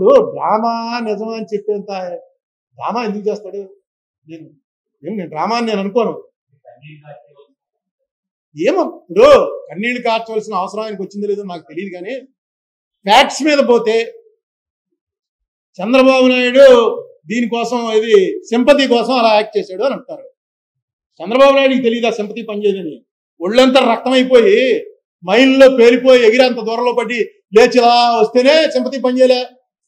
ఇప్పుడు డ్రామా నిజమా అని చెప్పేంత డ్రామా ఎందుకు చేస్తాడు నేను ఏం నేను డ్రామా అని నేను అనుకోను ఏమో ఇప్పుడు కన్నీళ్లు కార్చవలసిన అవసరం ఆయనకు వచ్చిందో లేదో నాకు తెలియదు కానీ ఫ్యాక్ట్స్ మీద పోతే చంద్రబాబు నాయుడు దీనికోసం ఇది సింపతి కోసం అలా యాక్ట్ చేశాడు అని అంటారు చంద్రబాబు నాయుడుకి తెలియదు ఆ సింపతి పనిచేయదని ఒళ్ళంతా రక్తమైపోయి మైల్లో పేలిపోయి ఎగిరి అంత దూరంలో పడి లేచి ఇలా వస్తేనే సింపతి పనిచేయలే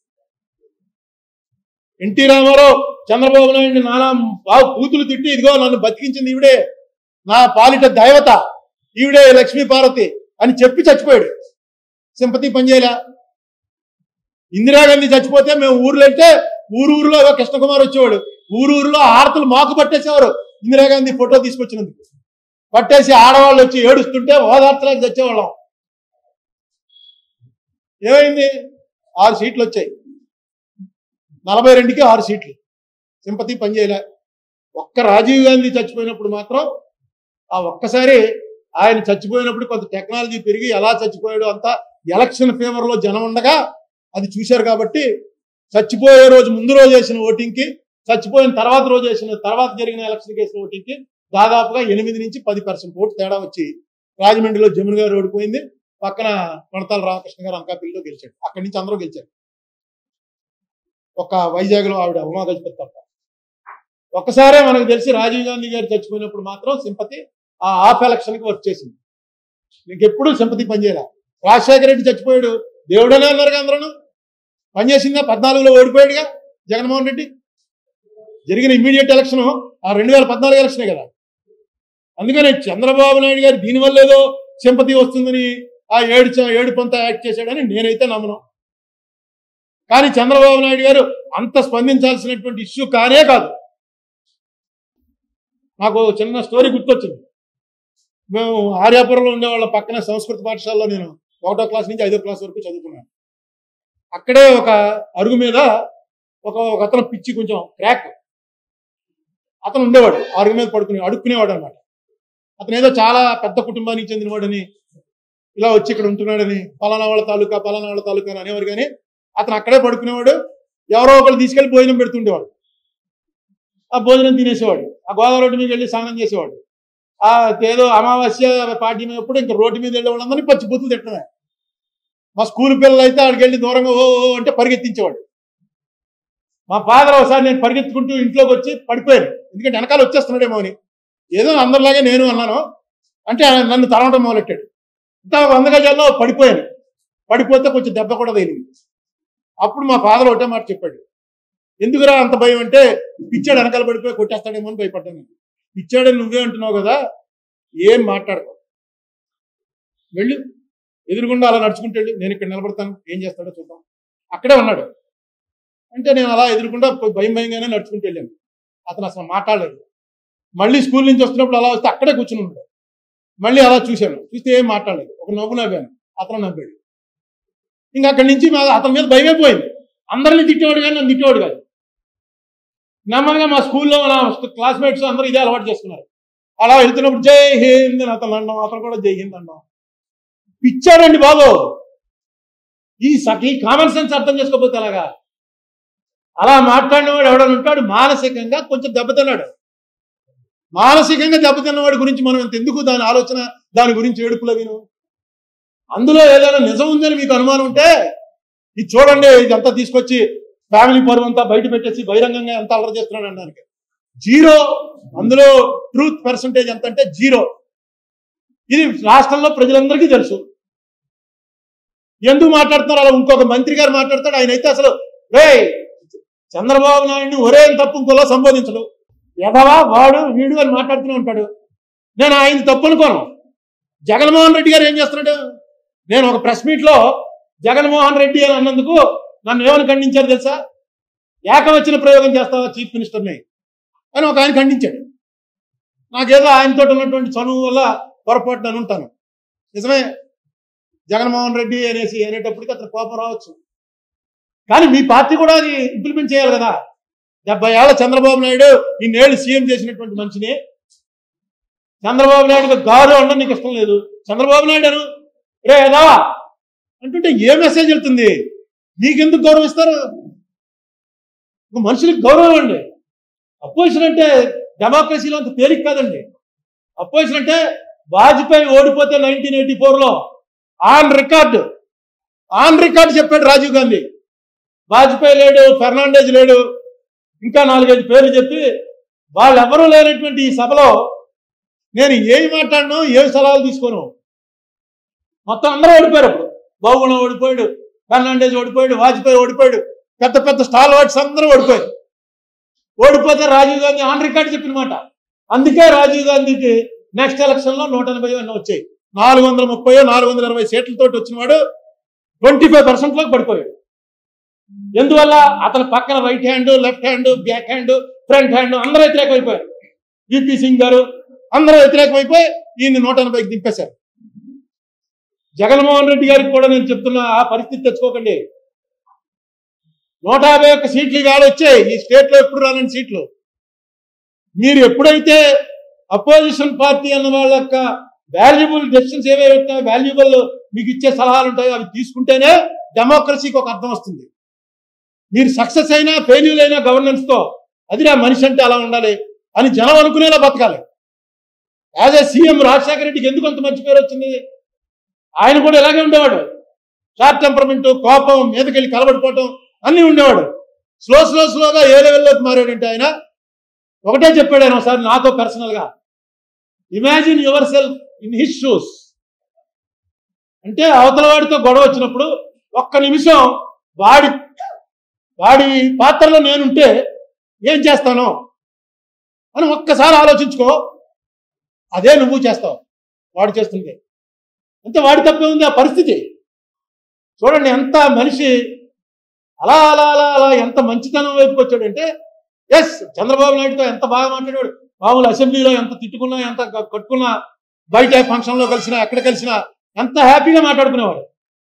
ఎన్టీ రామారావు చంద్రబాబు నాయుడిని నానా బాగు కూతులు తిట్టి ఇదిగో నన్ను బతికించింది ఈవిడే నా పాలిట దైవత ఈవిడే లక్ష్మీ పార్వతి అని చెప్పి చచ్చిపోయాడు సింపతి పనిచేయలే ఇందిరాగాంధీ చచ్చిపోతే మేము ఊర్లో అంటే ఊరు ఊరిలో ఏదో కృష్ణకుమార్ వచ్చేవాడు ఊరు ఊరిలో ఆడతలు మాకు పట్టేసేవారు ఇందిరాగాంధీ ఫోటో తీసుకొచ్చినందుకు పట్టేసి ఆడవాళ్ళు వచ్చి ఏడుస్తుంటే ఓదార్చలేక చచ్చేవాళ్ళం ఏమైంది ఆరు సీట్లు వచ్చాయి నలభై రెండుకి ఆరు సీట్లు సింపతి పనిచేయలే ఒక్క రాజీవ్ గాంధీ చచ్చిపోయినప్పుడు మాత్రం ఆ ఒక్కసారి ఆయన చచ్చిపోయినప్పుడు కొంత టెక్నాలజీ పెరిగి ఎలా చచ్చిపోయాడు అంతా ఎలక్షన్ ఫేవర్ లో జనం ఉండగా అది చూశారు కాబట్టి చచ్చిపోయే రోజు ముందు రోజు వేసిన ఓటింగ్కి చచ్చిపోయిన తర్వాత రోజు వేసిన తర్వాత జరిగిన ఎలక్షన్ వేసిన ఓటింగ్కి దాదాపుగా ఎనిమిది నుంచి పది పర్సెంట్ ఓటు తేడా వచ్చి రాజమండ్రిలో జమున గారు ఓడిపోయింది పక్కన కొనతాల రామకృష్ణ గారు అంకాపల్లిలో గెలిచాడు అక్కడి నుంచి అందరూ గెలిచారు ఒక వైజాగ్లో ఆవిడ ఉమా గజపతి తప్ప ఒక్కసారే మనకు తెలిసి రాజీవ్ గాంధీ గారు చచ్చిపోయినప్పుడు మాత్రం సింపతి ఆ ఆఫ్ ఎలక్షన్కి వర్క్ చేసింది నీకు ఎప్పుడు సింపతి పనిచేయాల రాజశేఖర రెడ్డి చచ్చిపోయాడు దేవుడనే అన్నారు అందరూ పనిచేసిందా పద్నాలుగులో ఓడిపోయాడుగా జగన్మోహన్ రెడ్డి జరిగిన ఇమ్మీడియట్ ఎలక్షన్ ఆ రెండు వేల పద్నాలుగు ఎలక్షనే కదా అందుకని చంద్రబాబు నాయుడు గారు దీనివల్ల ఏదో సింపతి వస్తుందని ఆ ఏడు చ- ఏడు పంత యాక్ట్ చేశాడని నేనైతే నమ్మను కానీ చంద్రబాబు నాయుడు గారు అంత స్పందించాల్సినటువంటి ఇష్యూ కానే కాదు నాకు చిన్న స్టోరీ గుర్తొచ్చింది మేము ఆర్యాపురంలో ఉండేవాళ్ళ పక్కన సంస్కృత పాఠశాలలో నేను ఒకటో క్లాస్ నుంచి ఐదో క్లాస్ వరకు చదువుకున్నాను అక్కడే ఒక అరుగు మీద ఒక ఒక అతను పిచ్చి కొంచెం క్రాక్ అతను ఉండేవాడు ఆ అరుగు మీద పడుకునే అడుక్కునేవాడు అనమాట అతను ఏదో చాలా పెద్ద కుటుంబానికి చెందినవాడని ఇలా వచ్చి ఇక్కడ ఉంటున్నాడని పలానా వాళ్ళ తాలూకా పలానా వాళ్ళ తాలూకా అని అనేవారు కానీ అతను అక్కడే పడుకునేవాడు ఎవరో ఒకరు తీసుకెళ్లి భోజనం పెడుతుండేవాడు ఆ భోజనం తినేసేవాడు ఆ గోదావరి రోడ్డు మీద వెళ్ళి స్నానం చేసేవాడు ఆ ఏదో అమావాస్య పాఠ్యమైనప్పుడు ఇంకా రోడ్డు మీద వెళ్ళే వాళ్ళందరినీ పచ్చి బూతులు తిట్టడమే మా స్కూల్ పిల్లలు అయితే ఆడికి వెళ్ళి దూరంగా ఓ ఓ అంటే పరిగెత్తించేవాడు మా ఫాదర్ ఒకసారి నేను పరిగెత్తుకుంటూ ఇంట్లోకి వచ్చి పడిపోయాను ఎందుకంటే వెనకాల వచ్చేస్తున్నాడేమో అని ఏదో అందరిలాగే నేను అన్నాను అంటే ఆయన నన్ను తరవడం మొదలెట్టాడు ఇంకా ఒక వంద గజాల్లో పడిపోయాను పడిపోతే కొంచెం దెబ్బ కూడా తగిలింది అప్పుడు మా ఫాదర్ ఒకటే మాట చెప్పాడు ఎందుకురా అంత భయం అంటే పిచ్చాడు వెనకాల పడిపోయి కొట్టేస్తాడేమో అని భయపడ్డాను పిచ్చాడని నువ్వే అంటున్నావు కదా ఏం మాట్లాడకు వెళ్ళు ఎదురుగుండా అలా నడుచుకుంటూ వెళ్ళు నేను ఇక్కడ నిలబడతాను ఏం చేస్తాడో చూద్దాం అక్కడే ఉన్నాడు అంటే నేను అలా ఎదురుకుండా పోయి భయం భయంగానే నడుచుకుంటూ వెళ్ళాను అతను అసలు మాట్లాడలేదు మళ్ళీ స్కూల్ నుంచి వస్తున్నప్పుడు అలా వస్తే అక్కడే కూర్చుని ఉన్నాడు మళ్ళీ అలా చూశాను చూస్తే ఏం మాట్లాడలేదు ఒక నవ్వు నవ్వాను అతను నవ్వాడు ఇంకా అక్కడి నుంచి మా- అతని మీద భయమే పోయింది అందరిని తిట్టేవాడు కానీ నన్ను తిట్టేవాడు కాదు నెమ్మదిగా మా స్కూల్లో నా క్లాస్మేట్స్ అందరూ ఇదే అలవాటు చేసుకున్నారు అలా వెళ్తున్నప్పుడు జై హింద్ అని అతను అనడం అతను కూడా జై హింద్ అనడం పిచ్చాడండి బాబు ఈ సఖీ కామన్ సెన్స్ అర్థం చేసుకోకపోతే అలాగా అలా మాట్లాడినవాడు ఎవడని ఉంటాడు మానసికంగా కొంచెం దెబ్బతిన్నాడు మానసికంగా దెబ్బతిన్నవాడి గురించి మనం ఇంత ఎందుకు దాని ఆలోచన దాని గురించి ఏడుపుల విను అందులో ఏదైనా నిజం ఉందని మీకు అనుమానం ఉంటే ఇది చూడండి ఇదంతా తీసుకొచ్చి ఫ్యామిలీ పరువు అంతా బయట పెట్టేసి బహిరంగంగా ఎంత అల్లరి చేస్తున్నాడు అనడానికి జీరో అందులో ట్రూత్ పర్సంటేజ్ ఎంత అంటే జీరో ఇది రాష్ట్రంలో ప్రజలందరికీ తెలుసు ఎందుకు మాట్లాడుతున్నారు అలా ఇంకొక మంత్రి గారు మాట్లాడతాడు ఆయన అయితే అసలు రే చంద్రబాబు నాయుడిని ఒరే అని తప్పు ఇంకోలా సంబోధించడు ఎదవా వాడు వీడు అని మాట్లాడుతూనే ఉంటాడు నేను ఆయన తప్పు అనుకోను జగన్మోహన్ రెడ్డి గారు ఏం చేస్తున్నాడు నేను ఒక ప్రెస్ మీట్ లో జగన్మోహన్ రెడ్డి అని అన్నందుకు నన్ను ఏమని ఖండించారు తెలుసా ఏకవచన ప్రయోగం చేస్తావా చీఫ్ మినిస్టర్ని అని ఒక ఆయన ఖండించాడు నాకేదో ఆయనతో ఉన్నటువంటి చనువు వల్ల పొరపాటు నేను ఉంటాను నిజమే జగన్మోహన్ రెడ్డి అనేసి అనేటప్పటికి అతను కోపం రావచ్చు కానీ మీ పార్టీ కూడా అది ఇంప్లిమెంట్ చేయాలి కదా డెబ్బై ఏళ్ళ చంద్రబాబు నాయుడు ఇన్నేళ్ళు సీఎం చేసినటువంటి మనిషిని చంద్రబాబు నాయుడు గారు అనడం నీకు ఇష్టం లేదు చంద్రబాబు నాయుడు అను రే ఏదా అంటుంటే ఏ మెసేజ్ వెళ్తుంది మీకెందుకు గౌరవం ఇస్తారు ఒక మనుషులకు గౌరవం అండి అపోజిషన్ అంటే డెమోక్రసీలో అంత తేలిక కాదండి అపోజిషన్ అంటే వాజ్పేయి ఓడిపోతే నైన్టీన్ ఎయిటీ ఫోర్లో ఆన్ రికార్డు ఆన్ రికార్డు చెప్పాడు రాజీవ్ గాంధీ వాజ్పేయి లేడు ఫెర్నాండేజ్ లేడు ఇంకా నాలుగైదు పేర్లు చెప్పి వాళ్ళెవరూ లేనటువంటి ఈ సభలో నేను ఏమి మాట్లాడను ఏ సలహాలు తీసుకోను మొత్తం అందరూ ఓడిపోయారు అప్పుడు బాబున ఓడిపోయాడు ఫెర్నాండేజ్ ఓడిపోయాడు వాజ్పేయి ఓడిపోయాడు పెద్ద పెద్ద స్టాల్ వాట్స్ అందరూ ఓడిపోయారు ఓడిపోతే రాజీవ్ గాంధీ ఆన్ రికార్డు చెప్పిన మాట అందుకే రాజీవ్ గాంధీకి నెక్స్ట్ ఎలక్షన్ లో నూట ఎనభై అన్నీ వచ్చాయి నాలుగు వందల ముప్పై నాలుగు వందల ఇరవై సీట్లతో వచ్చిన వాడు ట్వంటీ ఫైవ్ పర్సెంట్ లోకి పడిపోయాడు ఎందువల్ల అతని పక్కన right hand left hand back hand front hand అందరూ వ్యతిరేకమైపోయారు విపి సింగ్ గారు అందరూ వ్యతిరేకమైపోయి ఈయన నూట ఎనభైకి దింపేశారు జగన్మోహన్ రెడ్డి గారికి కూడా నేను చెప్తున్నా ఆ పరిస్థితి తెచ్చుకోకండి నూట యాభై ఒక్క సీట్లు ఇవాళ వచ్చాయి ఈ స్టేట్ లో ఎప్పుడు రాలని సీట్లు మీరు ఎప్పుడైతే అపోజిషన్ పార్టీ అన్న వాళ్ళ యొక్క వాల్యుబుల్ డెసిషన్స్ ఏవైతే వాల్యుబుల్ మీకు ఇచ్చే సలహాలు ఉంటాయో అవి తీసుకుంటేనే డెమోక్రసీకి ఒక అర్థం వస్తుంది మీరు సక్సెస్ అయినా ఫెయిల్యూర్ అయినా గవర్నెన్స్ తో అది నా మనిషి అంటే అలా ఉండాలి అని జనం అనుకునేలా బతకాలి యాజ్ ఏ సీఎం రాజశేఖర రెడ్డికి ఎందుకు అంత మంచి పేరు వచ్చింది ఆయన కూడా ఇలాగే ఉండేవాడు షార్ట్ టెంపర్మెంట్ కోపం మీదకెళ్ళి కలబడిపోవటం అన్నీ ఉండేవాడు స్లో స్లో స్లోగా ఏ లెవెల్లోకి మారాడంటే ఆయన ఒకటే చెప్పాడు ఆయన ఒకసారి నాతో పర్సనల్ గా imagine yourself in his shoes అంటే అవతల వాడితో గొడవ వచ్చినప్పుడు ఒక్క నిమిషం వాడి వాడి పాత్రలో నేనుంటే ఏం చేస్తాను అని ఒక్కసారి ఆలోచించుకో అదే నువ్వు చేస్తావు వాడు చేస్తుంది అంటే వాడి తప్పే ఉంది ఆ పరిస్థితి చూడండి ఎంత మనిషి అలా అలా అలా అలా ఎంత మంచితనం వైపుకి వచ్చాడంటే ఎస్ చంద్రబాబు నాయుడుతో ఎంత బాగా మాట్లాడాడు మామూలు అసెంబ్లీలో ఎంత తిట్టుకున్నా ఎంత క- కొట్టుకున్నా బయట ఫంక్షన్లో కలిసినా ఎక్కడ కలిసినా ఎంత హ్యాపీగా మాట్లాడుకునేవాడు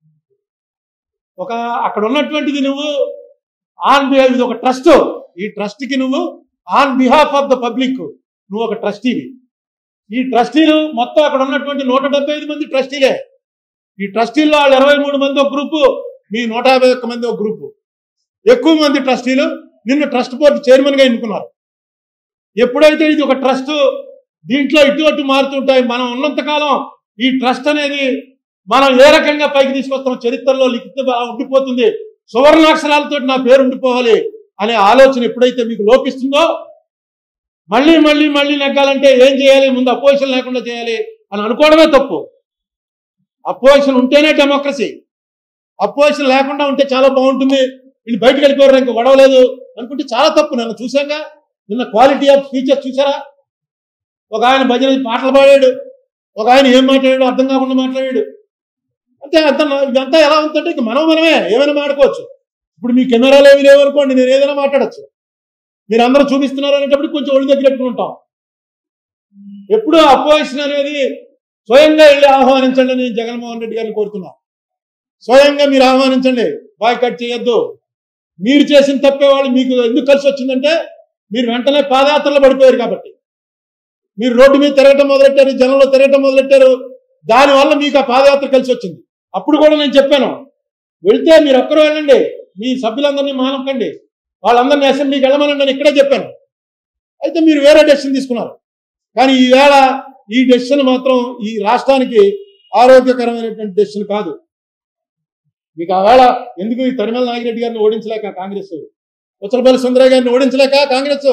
ఒక అక్కడ ఉన్నటువంటిది నువ్వు ఆన్ బిహాఫ్ ఇది ఒక ట్రస్ట్ ఈ ట్రస్ట్ కి నువ్వు on behalf of the public నువ్వు ఒక ట్రస్టీవి ఈ ట్రస్టీలు మొత్తం అక్కడ ఉన్నటువంటి నూట డెబ్బై ఐదు మంది ట్రస్టీలే ఈ ట్రస్టీల్లో వాళ్ళు ఇరవై మూడు మంది ఒక గ్రూపు మీ నూట యాభై ఒక్క మంది ఒక గ్రూపు ఎక్కువ మంది ట్రస్టీలు నిన్ను ట్రస్ట్ బోర్డు చైర్మన్ గా ఎన్నుకున్నారు ఎప్పుడైతే ఇది ఒక ట్రస్ట్ దీంట్లో ఇటు అటు మారుతుంటాయి మనం ఉన్నంత కాలం ఈ ట్రస్ట్ అనేది మనం ఏ రకంగా పైకి తీసుకొస్తాం చరిత్రలో లిఖిత అలా ఉండిపోతుంది సువర్ణాక్షరాలతో నా పేరు ఉండిపోవాలి అనే ఆలోచన ఎప్పుడైతే మీకు లోపిస్తుందో మళ్ళీ మళ్ళీ మళ్ళీ నెగ్గాలంటే ఏం చేయాలి ముందు అపోజిషన్ లేకుండా చేయాలి అని అనుకోవడమే తప్పు అపోజిషన్ ఉంటేనే డెమోక్రసీ అపోజిషన్ లేకుండా ఉంటే చాలా బాగుంటుంది వీళ్ళు బయటకు వెళ్ళిపోయారు ఇంకా గొడవ లేదు అనుకుంటే చాలా తప్పు నిన్న చూశాక నిన్న క్వాలిటీ ఆఫ్ స్పీచెస్ చూసారా ఒక ఆయన భజన పాటలు పాడాడు ఒక ఆయన ఏం మాట్లాడాడు అర్థం కాకుండా మాట్లాడాడు అంతే అర్థం ఇదంతా ఎలా ఉందంటే ఇక మనం మనమే ఏమైనా మాడుకోవచ్చు ఇప్పుడు మీ కెమెరాలు ఏమి లేవనుకోండి నేను ఏదైనా మాట్లాడచ్చు మీరు అందరూ చూపిస్తున్నారు అనేటప్పుడు కొంచెం ఒళ్ళు దగ్గర పెట్టుకుంటాం ఎప్పుడు అపోజిషన్ అనేది స్వయంగా వెళ్ళి ఆహ్వానించండి అని జగన్మోహన్ రెడ్డి గారిని కోరుతున్నా స్వయంగా మీరు ఆహ్వానించండి బాయ్ కట్ చేయొద్దు మీరు చేసిన తప్పే వాళ్ళు మీకు ఎందుకు కలిసి వచ్చిందంటే మీరు వెంటనే పాదయాత్రలో పడిపోయారు కాబట్టి మీరు రోడ్డు మీద తిరగటం మొదలెట్టారు జనంలో తిరగటం మొదలెట్టారు దానివల్ల మీకు ఆ పాదయాత్ర కలిసి వచ్చింది అప్పుడు కూడా నేను చెప్పాను వెళ్తే మీరు ఒక్కరు వెళ్ళండి మీ సభ్యులందరినీ మానకండి వాళ్ళందరినీ అసెంబ్లీకి వెళ్ళమనండి అని ఇక్కడే చెప్పాను అయితే మీరు వేరే డెసిషన్ తీసుకున్నారు కానీ ఈవేళ ఈ డెసిషన్ మాత్రం ఈ రాష్ట్రానికి ఆరోగ్యకరమైనటువంటి డెసిషన్ కాదు మీకు ఆవేళ ఎందుకు ఈ తరిమల నాగిరెడ్డి గారిని ఓడించలేక కాంగ్రెస్ ఉత్తరపల్లి సుందరయ్య గారిని ఓడించలేక కాంగ్రెస్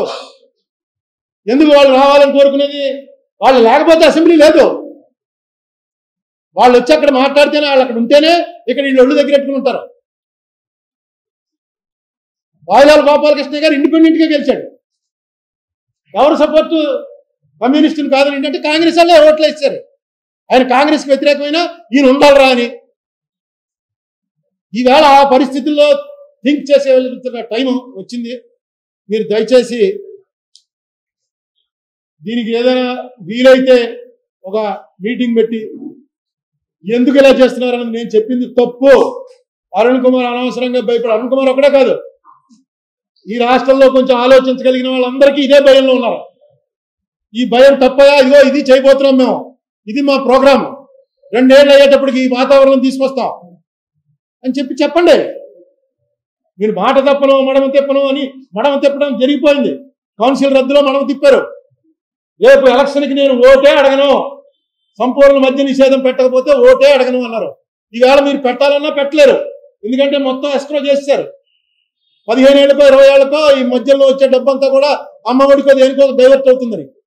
ఎందుకు వాళ్ళు రావాలని కోరుకునేది వాళ్ళు లేకపోతే అసెంబ్లీ లేదు వాళ్ళు వచ్చి అక్కడ మాట్లాడితేనే వాళ్ళు అక్కడ ఉంటేనే ఇక్కడ వీళ్ళు ఒళ్ళు దగ్గర పెట్టుకుని ఉంటారు వాయిలాల్ గోపాలకృష్ణ గారు ఇండిపెండెంట్ గా గెలిచాడు ఎవరు సపోర్ట్ కమ్యూనిస్టులు కాదని ఏంటంటే కాంగ్రెస్ వాళ్ళే ఓట్లు ఇచ్చారు ఆయన కాంగ్రెస్ కి వ్యతిరేకమైన ఈయన ఉండాలరా అని ఈవేళ ఆ పరిస్థితుల్లో థింక్ చేసే టైం వచ్చింది మీరు దయచేసి దీనికి ఏదైనా వీలైతే ఒక మీటింగ్ పెట్టి ఎందుకు ఇలా చేస్తున్నారని నేను చెప్పింది తప్పు అరుణ్ కుమార్ అనవసరంగా భయపడి అరుణ్ కుమార్ ఒకటే కాదు ఈ రాష్ట్రంలో కొంచెం ఆలోచించగలిగిన వాళ్ళందరికీ ఇదే భయంలో ఉన్నారు ఈ భయం తప్పగా ఇదిగో ఇది చేయబోతున్నాం మేము ఇది మా ప్రోగ్రామ్ రెండేళ్ళు అయ్యేటప్పటికి ఈ వాతావరణం తీసుకొస్తాం అని చెప్పి చెప్పండి మీరు మాట తప్పను మడమ తిప్పను అని మడమ తిప్పడం జరిగిపోయింది కౌన్సిల్ రద్దులో మడమ తిప్పారు రేపు ఎలక్షన్కి నేను ఓటే అడగను సంపూర్ణ మద్య నిషేధం పెట్టకపోతే ఓటే అడగను అన్నారు ఈవేళ మీరు పెట్టాలన్నా పెట్టలేరు ఎందుకంటే మొత్తం ఎస్క్రో చేశారు పదిహేను ఏళ్ళకో ఇరవై ఏళ్ళకో ఈ మధ్యలో వచ్చే డబ్బంతా కూడా అమ్మఒడికో దేనికో డైవర్ట్ అవుతుందని